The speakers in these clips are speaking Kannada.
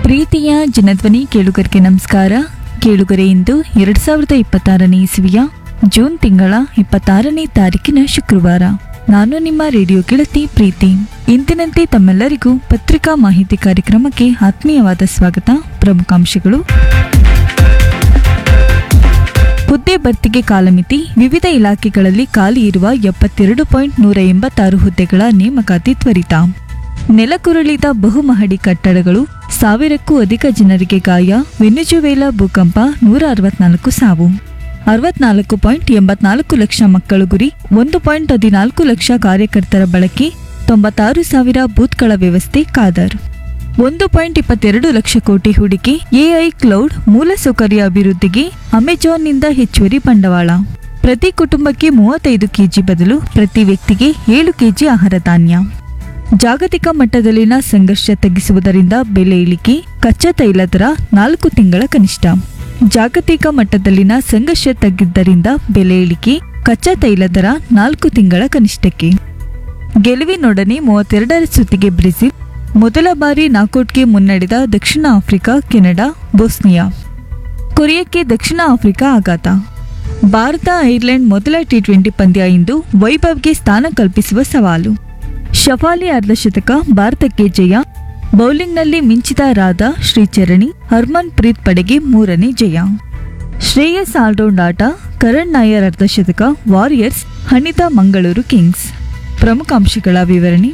ಪ್ರೀತಿಯ ಜನಧ್ವನಿ ಕೇಳುಗರಿಗೆ ನಮಸ್ಕಾರ ಕೇಳುಗರೆ ಇಂದು ಎರಡ್ ಸಾವಿರದ ಇಪ್ಪತ್ತಾರನೇ ಇಸವಿಯ ಜೂನ್ ತಿಂಗಳ ಇಪ್ಪತ್ತಾರನೇ ತಾರೀಕಿನ ಶುಕ್ರವಾರ ನಾನು ನಿಮ್ಮ ರೇಡಿಯೋ ಗೆಳತಿ ಪ್ರೀತಿ ಇಂದಿನಂತೆ ತಮ್ಮೆಲ್ಲರಿಗೂ ಪತ್ರಿಕಾ ಮಾಹಿತಿ ಕಾರ್ಯಕ್ರಮಕ್ಕೆ ಆತ್ಮೀಯವಾದ ಸ್ವಾಗತ ಪ್ರಮುಖಾಂಶಗಳು ಹುದ್ದೆ ಭರ್ತಿಗೆ ಕಾಲಮಿತಿ ವಿವಿಧ ಇಲಾಖೆಗಳಲ್ಲಿ ಖಾಲಿ ಇರುವ ಎಪ್ಪತ್ತೆರಡು ಪಾಯಿಂಟ್ ನೂರ ಎಂಬತ್ತಾರು ಹುದ್ದೆಗಳ ನೇಮಕಾತಿ ತ್ವರಿತ ನೆಲಕುರುಳಿದ ಬಹುಮಹಡಿ ಕಟ್ಟಡಗಳು ಸಾವಿರಕ್ಕೂ ಅಧಿಕ ಜನರಿಗೆ ಗಾಯ ವೆನಿಜುವೆಲಾ ಭೂಕಂಪ ನೂರ ಅರವತ್ನಾಲ್ಕು ಸಾವು ಅರವತ್ನಾಲ್ಕು ಪಾಯಿಂಟ್ ಎಂಬತ್ನಾಲ್ಕು ಲಕ್ಷ ಮಕ್ಕಳು ಗುರಿ ಒಂದು ಪಾಯಿಂಟ್ ಹದಿನಾಲ್ಕು ಲಕ್ಷ ಕಾರ್ಯಕರ್ತರ ಬಳಕೆ ತೊಂಬತ್ತಾರು ಸಾವಿರ ಬೂತ್ಗಳ ವ್ಯವಸ್ಥೆ ಕಾದರ್ ಒಂದು ಪಾಯಿಂಟ್ ಇಪ್ಪತ್ತೆರಡು ಲಕ್ಷ ಕೋಟಿ ಹೂಡಿಕೆ ಎಐ ಕ್ಲೌಡ್ ಮೂಲಸೌಕರ್ಯ ಅಭಿವೃದ್ಧಿಗೆ ಅಮೆಜಾನ್ನಿಂದ ಹೆಚ್ಚುವರಿ ಬಂಡವಾಳ ಪ್ರತಿ ಕುಟುಂಬಕ್ಕೆ ಮೂವತ್ತೈದು ಕೆಜಿ ಬದಲು ಪ್ರತಿ ವ್ಯಕ್ತಿಗೆ ಏಳು ಕೆಜಿ ಆಹಾರ ಧಾನ್ಯ ಜಾಗತಿಕ ಮಟ್ಟದಲ್ಲಿನ ಸಂಘರ್ಷ ತಗ್ಗಿಸುವುದರಿಂದ ಬೆಲೆ ಇಳಿಕೆ ಕಚ್ಚಾ ತೈಲ ದರ ನಾಲ್ಕು ತಿಂಗಳ ಕನಿಷ್ಠ ಜಾಗತಿಕ ಮಟ್ಟದಲ್ಲಿನ ಸಂಘರ್ಷ ತಗ್ಗಿದ್ದರಿಂದ ಬೆಲೆ ಇಳಿಕೆ ಕಚ್ಚಾ ತೈಲ ದರ ನಾಲ್ಕು ತಿಂಗಳ ಕನಿಷ್ಠಕ್ಕೆ ಗೆಲುವಿನೊಡನೆ ಮೂವತ್ತೆರಡರ ಸುತ್ತಿಗೆ ಬ್ರೆಜಿಲ್ ಮೊದಲ ಬಾರಿ ನಾಕೌಟ್ಗೆ ಮುನ್ನಡೆದ ದಕ್ಷಿಣ ಆಫ್ರಿಕಾ ಕೆನಡಾ ಬೋಸ್ನಿಯಾ ಕೊರಿಯಾಕ್ಕೆ ದಕ್ಷಿಣ ಆಫ್ರಿಕಾ ಆಘಾತ ಭಾರತ ಐರ್ಲೆಂಡ್ ಮೊದಲ ಟಿ ಟ್ವೆಂಟಿ ಪಂದ್ಯ ಇಂದು ವೈಭವ್ಗೆ ಸ್ಥಾನ ಕಲ್ಪಿಸುವ ಸವಾಲು ಶಫಾಲಿ ಅರ್ಧಶತಕ ಭಾರತಕ್ಕೆ ಜಯ ಬೌಲಿಂಗ್ನಲ್ಲಿ ಮಿಂಚಿದ ರಾಧಾ ಶ್ರೀಚರಣಿ ಹರ್ಮನ್ ಪ್ರೀತ್ ಪಡೆಗೆ ಮೂರನೇ ಜಯ ಶ್ರೇಯಸ್ ಆಲ್ರೌಂಡ್ ಆಟ ಕರಣ್ ನಾಯರ್ ಅರ್ಧಶತಕ ವಾರಿಯರ್ಸ್ ಹಣಿದ ಮಂಗಳೂರು ಕಿಂಗ್ಸ್ ಪ್ರಮುಖ ಅಂಶಗಳ ವಿವರಣೆ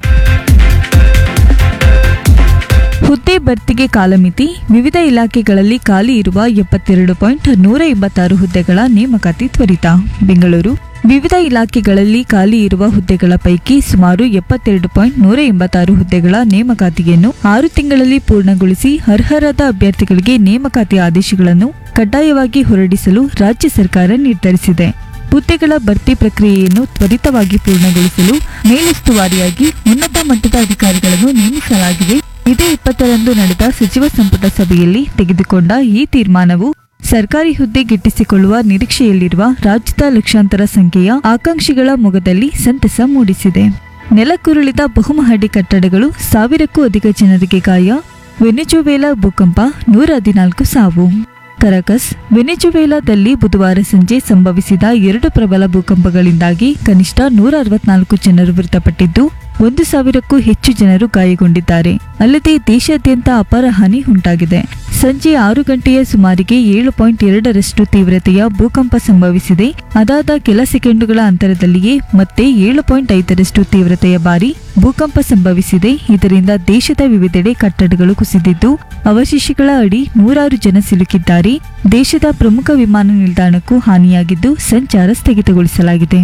ಹುದ್ದೆ ಭರ್ತಿಗೆ ಕಾಲಮಿತಿ ವಿವಿಧ ಇಲಾಖೆಗಳಲ್ಲಿ ಖಾಲಿ ಇರುವ ಎಪ್ಪತ್ತೆರಡು ಪಾಯಿಂಟ್ ನೂರ ಎಂಬತ್ತಾರು ಹುದ್ದೆಗಳ ನೇಮಕಾತಿ ತ್ವರಿತ ಬೆಂಗಳೂರು ವಿವಿಧ ಇಲಾಖೆಗಳಲ್ಲಿ ಖಾಲಿ ಇರುವ ಹುದ್ದೆಗಳ ಪೈಕಿ ಸುಮಾರು ಎಪ್ಪತ್ತೆರಡು ಪಾಯಿಂಟ್ ನೂರ ಎಂಬತ್ತಾರು ಹುದ್ದೆಗಳ ನೇಮಕಾತಿಯನ್ನು ಆರು ತಿಂಗಳಲ್ಲಿ ಪೂರ್ಣಗೊಳಿಸಿ ಅರ್ಹರಾದ ಅಭ್ಯರ್ಥಿಗಳಿಗೆ ನೇಮಕಾತಿ ಆದೇಶಗಳನ್ನು ಕಡ್ಡಾಯವಾಗಿ ಹೊರಡಿಸಲು ರಾಜ್ಯ ಸರ್ಕಾರ ನಿರ್ಧರಿಸಿದೆ ಹುದ್ದೆಗಳ ಭರ್ತಿ ಪ್ರಕ್ರಿಯೆಯನ್ನು ತ್ವರಿತವಾಗಿ ಪೂರ್ಣಗೊಳಿಸಲು ಮೇಲುಸ್ತುವಾರಿಯಾಗಿ ಉನ್ನತ ಮಟ್ಟದ ಅಧಿಕಾರಿಗಳನ್ನು ನೇಮಿಸಲಾಗಿದೆ ಇದೇ ಇಪ್ಪತ್ತರಂದು ನಡೆದ ಸಚಿವ ಸಂಪುಟ ಸಭೆಯಲ್ಲಿ ತೆಗೆದುಕೊಂಡ ಈ ತೀರ್ಮಾನವು ಸರ್ಕಾರಿ ಹುದ್ದೆ ಗಿಟ್ಟಿಸಿಕೊಳ್ಳುವ ನಿರೀಕ್ಷೆಯಲ್ಲಿರುವ ರಾಜ್ಯದ ಲಕ್ಷಾಂತರ ಸಂಖ್ಯೆಯ ಆಕಾಂಕ್ಷಿಗಳ ಮೊಗದಲ್ಲಿ ಸಂತಸ ಮೂಡಿಸಿದೆ ನೆಲಕ್ಕುರುಳಿದ ಬಹುಮಹಡಿ ಕಟ್ಟಡಗಳು ಸಾವಿರಕ್ಕೂ ಅಧಿಕ ಜನರಿಗೆ ಗಾಯ ವೆನಿಜುವೆಲಾ ಭೂಕಂಪ ನೂರ ಹದಿನಾಲ್ಕು ಸಾವು ಕರಕಸ್ ವೆನಿಜುವೆಲಾದಲ್ಲಿ ಬುಧವಾರ ಸಂಜೆ ಸಂಭವಿಸಿದ ಎರಡು ಪ್ರಬಲ ಭೂಕಂಪಗಳಿಂದಾಗಿ ಕನಿಷ್ಠ ನೂರ ಅರವತ್ನಾಲ್ಕು ಜನರು ಮೃತಪಟ್ಟಿದ್ದು ಒಂದು ಸಾವಿರಕ್ಕೂ ಹೆಚ್ಚು ಜನರು ಗಾಯಗೊಂಡಿದ್ದಾರೆ ಅಲ್ಲದೆ ದೇಶಾದ್ಯಂತ ಅಪಾರ ಹಾನಿ ಉಂಟಾಗಿದೆ ಸಂಜೆ ಆರು ಗಂಟೆಯ ಸುಮಾರಿಗೆ ಏಳು ಪಾಯಿಂಟ್ ಎರಡರಷ್ಟು ತೀವ್ರತೆಯ ಭೂಕಂಪ ಸಂಭವಿಸಿದೆ ಅದಾದ ಕೆಲ ಸೆಕೆಂಡುಗಳ ಅಂತರದಲ್ಲಿಯೇ ಮತ್ತೆ ಏಳು ಪಾಯಿಂಟ್ ಐದರಷ್ಟು ತೀವ್ರತೆಯ ಬಾರಿ ಭೂಕಂಪ ಸಂಭವಿಸಿದೆ ಇದರಿಂದ ದೇಶದ ವಿವಿಧೆಡೆ ಕಟ್ಟಡಗಳು ಕುಸಿದಿದ್ದು ಅವಶೇಷಗಳ ಅಡಿ ನೂರಾರು ಜನ ಸಿಲುಕಿದ್ದಾರೆ ದೇಶದ ಪ್ರಮುಖ ವಿಮಾನ ನಿಲ್ದಾಣಕ್ಕೂ ಹಾನಿಯಾಗಿದ್ದು ಸಂಚಾರ ಸ್ಥಗಿತಗೊಳಿಸಲಾಗಿದೆ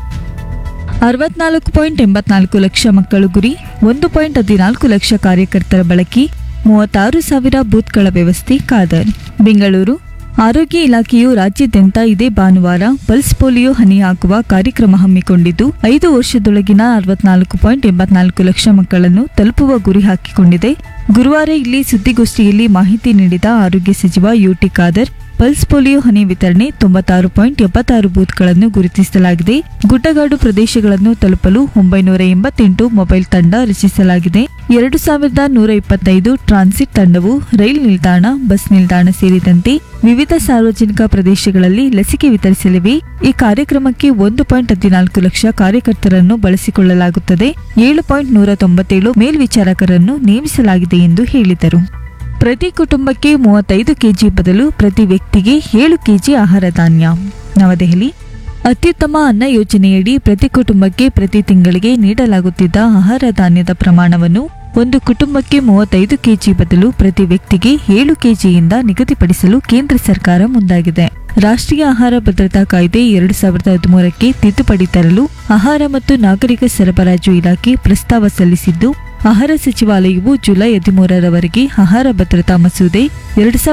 ಅರವತ್ನಾಲ್ಕು ಪಾಯಿಂಟ್ ಎಂಬತ್ನಾಲ್ಕು ಲಕ್ಷ ಮಕ್ಕಳು ಗುರಿ ಒಂದು ಪಾಯಿಂಟ್ ಹದಿನಾಲ್ಕು ಲಕ್ಷ ಕಾರ್ಯಕರ್ತರ ಬಳಕೆ ಮೂವತ್ತಾರು ಸಾವಿರ ಬೂತ್ಗಳ ವ್ಯವಸ್ಥೆ ಕಾದರ್ ಬೆಂಗಳೂರು ಆರೋಗ್ಯ ಇಲಾಖೆಯು ರಾಜ್ಯಾದ್ಯಂತ ಇದೇ ಭಾನುವಾರ ಪಲ್ಸ್ ಪೋಲಿಯೋ ಹನಿ ಹಾಕುವ ಕಾರ್ಯಕ್ರಮ ಹಮ್ಮಿಕೊಂಡಿದ್ದು ಐದು ವರ್ಷದೊಳಗಿನ ಅರವತ್ನಾಲ್ಕು ಪಾಯಿಂಟ್ ಎಂಬತ್ನಾಲ್ಕು ಲಕ್ಷ ಮಕ್ಕಳನ್ನು ತಲುಪುವ ಗುರಿ ಹಾಕಿಕೊಂಡಿದೆ ಗುರುವಾರ ಇಲ್ಲಿ ಸುದ್ದಿಗೋಷ್ಠಿಯಲ್ಲಿ ಮಾಹಿತಿ ನೀಡಿದ ಆರೋಗ್ಯ ಸಚಿವ ಯುಟಿ ಖಾದರ್ ಪಲ್ಸ್ ಪೋಲಿಯೋ ಹನಿ ವಿತರಣೆ ತೊಂಬತ್ತಾರು ಪಾಯಿಂಟ್ ಎಪ್ಪತ್ತಾರು ಬೂತ್ಗಳನ್ನು ಗುರುತಿಸಲಾಗಿದೆ ಗುಡ್ಡಗಾಡು ಪ್ರದೇಶಗಳನ್ನು ತಲುಪಲು ಒಂಬೈನೂರ ಎಂಬತ್ತೆಂಟು ಮೊಬೈಲ್ ತಂಡ ರಚಿಸಲಾಗಿದೆ ಎರಡು ಸಾವಿರದ ನೂರ ಇಪ್ಪತ್ತೈದು ಟ್ರಾನ್ಸಿಟ್ ತಂಡವು ರೈಲು ನಿಲ್ದಾಣ ಬಸ್ ನಿಲ್ದಾಣ ಸೇರಿದಂತೆ ವಿವಿಧ ಸಾರ್ವಜನಿಕ ಪ್ರದೇಶಗಳಲ್ಲಿ ಲಸಿಕೆ ವಿತರಿಸಲಿವೆ ಈ ಕಾರ್ಯಕ್ರಮಕ್ಕೆ ಒಂದು ಪಾಯಿಂಟ್ ಹದಿನಾಲ್ಕು ಲಕ್ಷ ಕಾರ್ಯಕರ್ತರನ್ನು ಬಳಸಿಕೊಳ್ಳಲಾಗುತ್ತದೆ ಏಳು ಪಾಯಿಂಟ್ ನೂರ ತೊಂಬತ್ತೇಳು ಮೇಲ್ವಿಚಾರಕರನ್ನು ನೇಮಿಸಲಾಗಿದೆ ಎಂದು ಹೇಳಿದರು ಪ್ರತಿ ಕುಟುಂಬಕ್ಕೆ ಮೂವತ್ತೈದು ಕೆಜಿ ಬದಲು ಪ್ರತಿ ವ್ಯಕ್ತಿಗೆ ಏಳು ಕೆಜಿ ಆಹಾರ ಧಾನ್ಯ ನವದೆಹಲಿ ಅತ್ಯುತ್ತಮ ಅನ್ನ ಯೋಜನೆಯಡಿ ಪ್ರತಿ ಕುಟುಂಬಕ್ಕೆ ಪ್ರತಿ ತಿಂಗಳಿಗೆ ನೀಡಲಾಗುತ್ತಿದ್ದ ಆಹಾರ ಧಾನ್ಯದ ಪ್ರಮಾಣವನ್ನು ಒಂದು ಕುಟುಂಬಕ್ಕೆ ಮೂವತ್ತೈದು ಕೆಜಿ ಬದಲು ಪ್ರತಿ ವ್ಯಕ್ತಿಗೆ ಏಳು ಕೆಜಿಯಿಂದ ನಿಗದಿಪಡಿಸಲು ಕೇಂದ್ರ ಸರ್ಕಾರ ಮುಂದಾಗಿದೆ ರಾಷ್ಟ್ರೀಯ ಆಹಾರ ಭದ್ರತಾ ಕಾಯ್ದೆ ಎರಡು ಸಾವಿರದ ಹದಿಮೂರಕ್ಕೆ ತಿದ್ದುಪಡಿ ತರಲು ಆಹಾರ ಮತ್ತು ನಾಗರಿಕ ಸರಬರಾಜು ಇಲಾಖೆ ಪ್ರಸ್ತಾವ ಸಲ್ಲಿಸಿದ್ದು ಆಹಾರ ಸಚಿವಾಲಯವು ಜುಲೈ ಹದಿಮೂರರವರೆಗೆ ಆಹಾರ ಭದ್ರತಾ ಮಸೂದೆ ಎರಡು